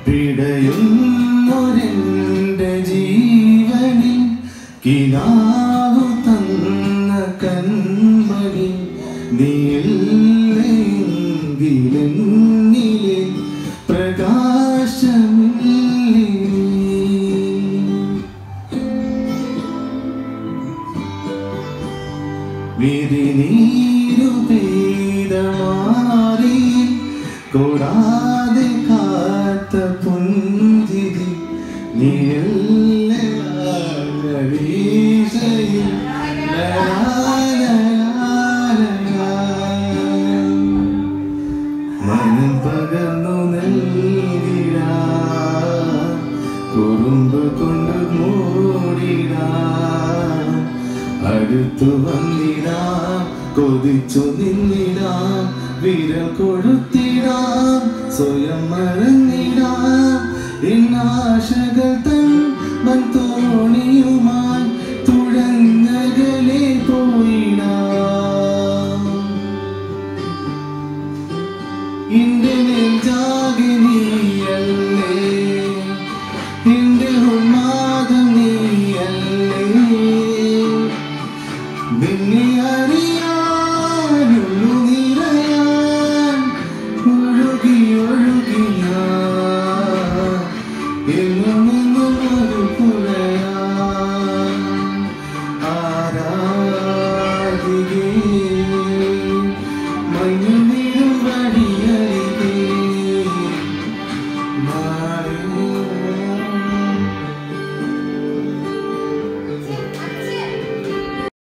പിടയുന്നൊരെൻ്റെ ജീവനിൽ കിനാവു തന്ന കൺമണി നീലെങ്കിലെന്നിലെ പ്രകാശമില്ലേ വിരിനീരു പെയ്ത മാറി കൂടാതെ കാത്ത പുഞ്ചിരി നീയല്ല വീശയിൽ മനം പകർന്നു നൽകിട കുറുമ്പ് കൊണ്ട് മൂടിടാം അടുത്തു വന്നിടാം കൊതിച്ചു നിന്നിടാം വിരൽ കൊഴുത്തിടാം സ്വയം മറന്നിടാം എന്നാശകൾ തൻ മൻതോണിയുമായി തുഴഞ്ഞകലെ പോയിടാം ഇന്റെ